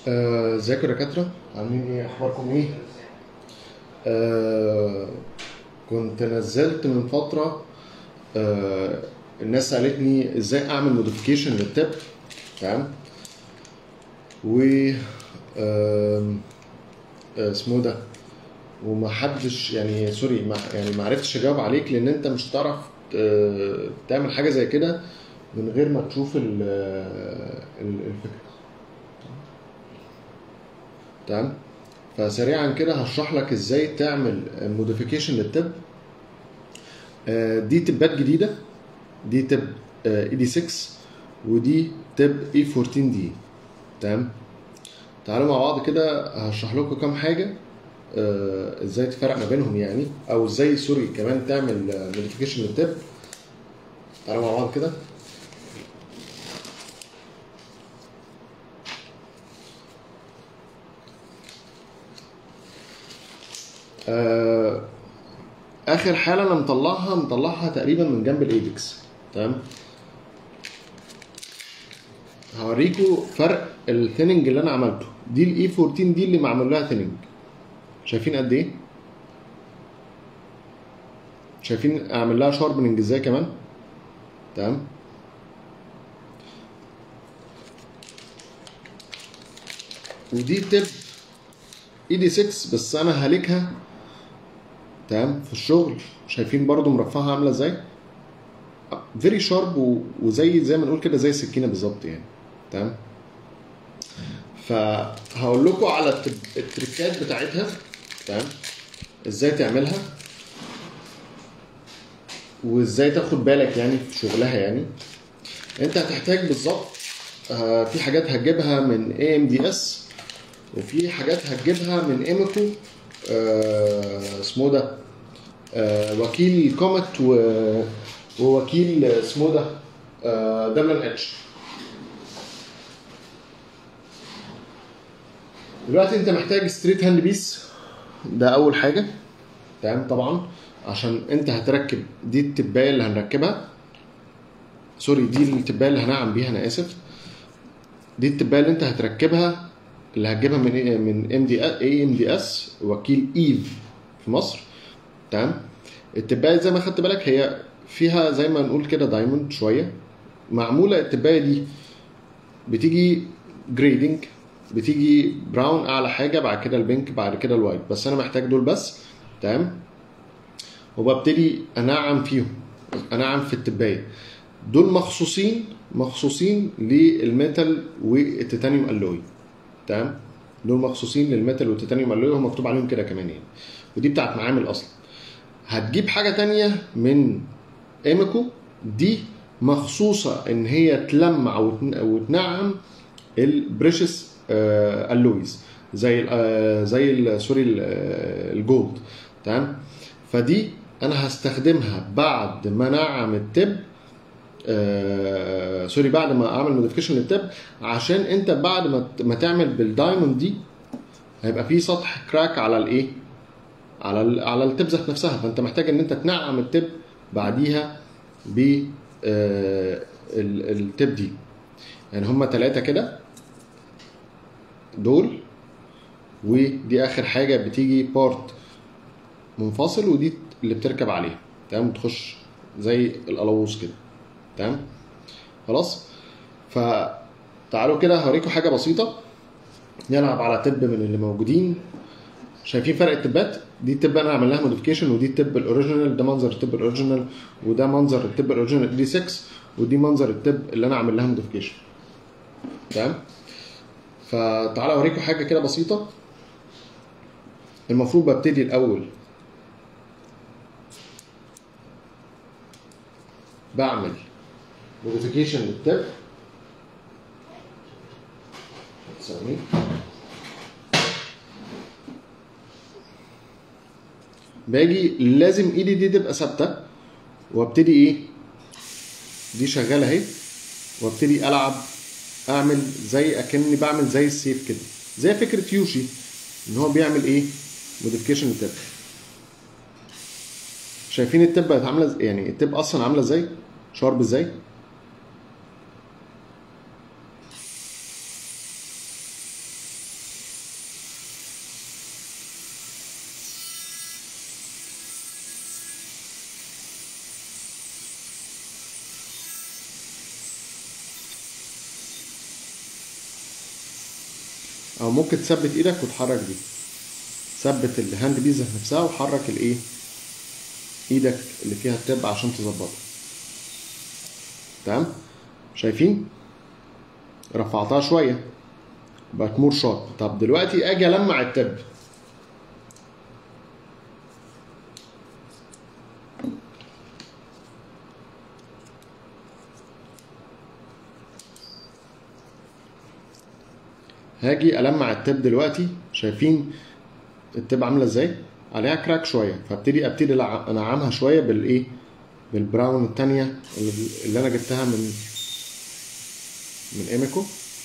آه، ازيكم يا دكاترة عاملين ايه اخباركم ايه آه كنت نزلت من فترة آه الناس سألتني ازاي اعمل موديفيكيشن للتب تمام و آم، آه، اسمه ده وما حدش يعني سوري ما يعني ما عرفتش اجاوب عليك لان انت مش هتعرف آه، تعمل حاجه زي كده من غير ما تشوف ال- ال- الفكره تمام فسريعا كده هشرح لك ازاي تعمل موديفيكيشن للتب آه، دي تبات جديده دي تب اي دي 6 ودي تب اي 14 دي تمام تعالوا مع بعض كده هشرح لكم كام حاجه آه، ازاي تفرق ما بينهم يعني او ازاي سوري كمان تعمل موديفيكيشن للتب تعالوا مع بعض كده آه، اخر حاله انا مطلعها مطلعها تقريبا من جنب الايبكس تمام هوريكم فرق الثيننج اللي انا عملته دي الاي 14 دي اللي معمول لها ثيننج شايفين قد ايه شايفين اعمل لها شاربننج ازاي كمان تمام ودي تب اي دي 6 بس انا هالكها تمام في الشغل شايفين برضو مرفعها عامله ازاي فيري شارب وزي زي ما نقول كده زي السكينه بالظبط يعني تمام فهقول لكم على التب- التريكات بتاعتها تمام ازاي تعملها وازاي تاخد بالك يعني في شغلها يعني انت هتحتاج بالظبط آه، في حاجات هتجيبها من اي ام دي اس وفي حاجات هتجيبها من ايميكو آه، اسمه ده آه، وكيل كومت و- ووكيل اسمه ده آه، دبلن اتش دلوقتي انت محتاج ستريت هاند بيس ده اول حاجه تمام طبعا عشان انت هتركب دي التبايه اللي هنركبها سوري دي التبايه اللي هنعم بيها انا اسف دي التبايه اللي انت هتركبها اللي هتجيبها من إيه؟ من ام دي اي ام دي اس وكيل ايف في مصر تمام التبايه زي ما خدت بالك هي فيها زي ما نقول كده دايموند شويه معموله التبايه دي بتيجي جريدنج بتيجي براون اعلى حاجه بعد كده البينك بعد كده الوايت بس انا محتاج دول بس تمام وببتدي انعم فيهم انعم في التبايه دول مخصوصين مخصوصين للميتال والتيتانيوم الوي تمام دول مخصوصين للميتال والتيتانيوم الوي وهم مكتوب عليهم كده كمان يعني ودي بتاعت معامل اصلا هتجيب حاجه تانية من ايميكو دي مخصوصه ان هي تلمع وتن- وتنعم البريشس الويز زي ال- آه، زي ال- سوري ال- آه، الجولد تمام فدي انا هستخدمها بعد ما نعم التب آه سوري بعد ما اعمل موديفيكيشن للتب عشان انت بعد ما ت- ما تعمل بالدايموند دي هيبقى في سطح كراك على الايه على ال على التب ذات نفسها فانت محتاج ان انت تنعم التب بعديها ب آه ال- التب دي يعني هما ثلاثة كده دول ودي اخر حاجة بتيجي بارت منفصل ودي اللي بتركب عليها تمام تخش زي القلاووز كده تمام خلاص فتعالوا كده هوريكم حاجة بسيطة نلعب على تب من اللي موجودين شايفين فرق التبات دي التب انا عامل لها موديفيكيشن ودي التب الاوريجينال ده منظر التب الاوريجينال وده منظر التب الاوريجينال دي 6 ودي منظر التب اللي انا عامل لها موديفيكيشن تمام فتعالى اوريكم حاجه كده بسيطه المفروض ببتدي الاول بعمل موديفيكيشن للتب ثواني باجي لازم ايدي دي تبقى ثابته وابتدي ايه دي شغاله اهي وابتدي العب اعمل زي اكني بعمل زي السيف كده زي فكره يوشي ان هو بيعمل ايه موديفيكيشن للتب شايفين التب بقت عامله إز- يعني التب اصلا عامله ازاي شارب ازاي او ممكن تثبت ايدك وتحرك دي ثبت الهاند بيز ذات نفسها وحرك الايه ايدك اللي فيها التب عشان تظبطها تمام شايفين رفعتها شويه بقت مور شارب طب دلوقتي اجي المع التب هاجي المع التب دلوقتي شايفين التب عامله ازاي عليها كراك شويه فابتدي ابتدي ألع- انعمها شويه بالايه بالبراون التانية اللي اللي انا جبتها من من ايميكو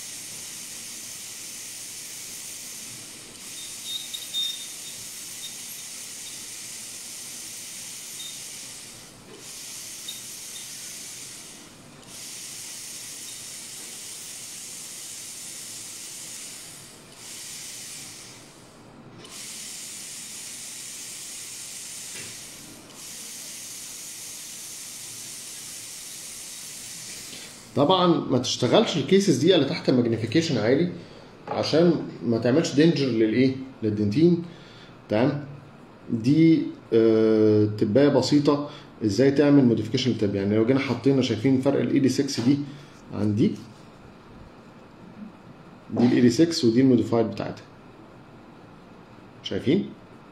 طبعا ما تشتغلش الكيسز دي اللي تحت ماجنيفيكيشن عالي عشان ما تعملش دينجر للايه للدنتين تمام دي آه تبايه بسيطه ازاي تعمل موديفيكيشن للتب يعني لو جينا حطينا شايفين فرق الاي دي 6 دي عن دي دي الاي دي 6 ودي الموديفايد بتاعتها شايفين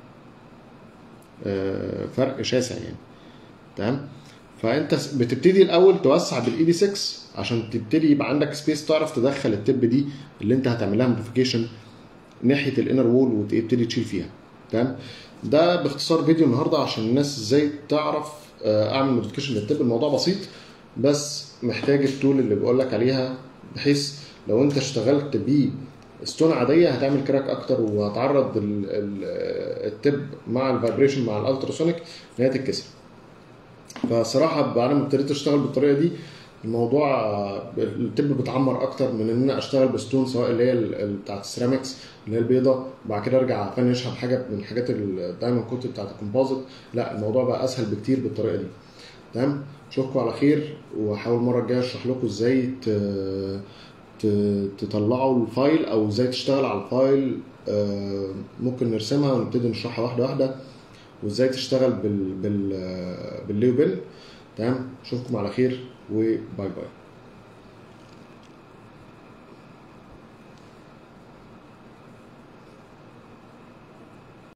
آه فرق شاسع يعني تمام فانت س- بتبتدي الاول توسع بالاي دي 6 عشان تبتدي يبقى عندك سبيس تعرف تدخل التب دي اللي انت هتعمل لها موديفيكيشن ناحيه الانر وول وتبتدي تشيل فيها تمام ده باختصار فيديو النهارده عشان الناس ازاي تعرف آه، اعمل موديفيكيشن للتب الموضوع بسيط بس محتاج التول اللي بقول لك عليها بحيث لو انت اشتغلت بيه ستون عاديه هتعمل كراك اكتر وهتعرض ال- ال- التب مع الفايبريشن مع الالتراسونيك ان هي تتكسر فصراحه بعد ما ابتديت اشتغل بالطريقه دي الموضوع آه، التب بتعمر اكتر من ان انا اشتغل بستون سواء اللي هي ال- ال- بتاعت السيراميكس اللي هي البيضه وبعد كده ارجع افنشها بحاجه من حاجات الدايموند كوت بتاعت الكومبوزيت لا الموضوع بقى اسهل بكتير بالطريقه دي تمام اشوفكم على خير واحاول المره الجايه اشرح لكم ازاي ت- ت- تطلعوا الفايل او ازاي تشتغل على الفايل آه، ممكن نرسمها ونبتدي نشرحها واحده واحده وازاي تشتغل بال بال بالليو بن تمام اشوفكم على خير وباي باي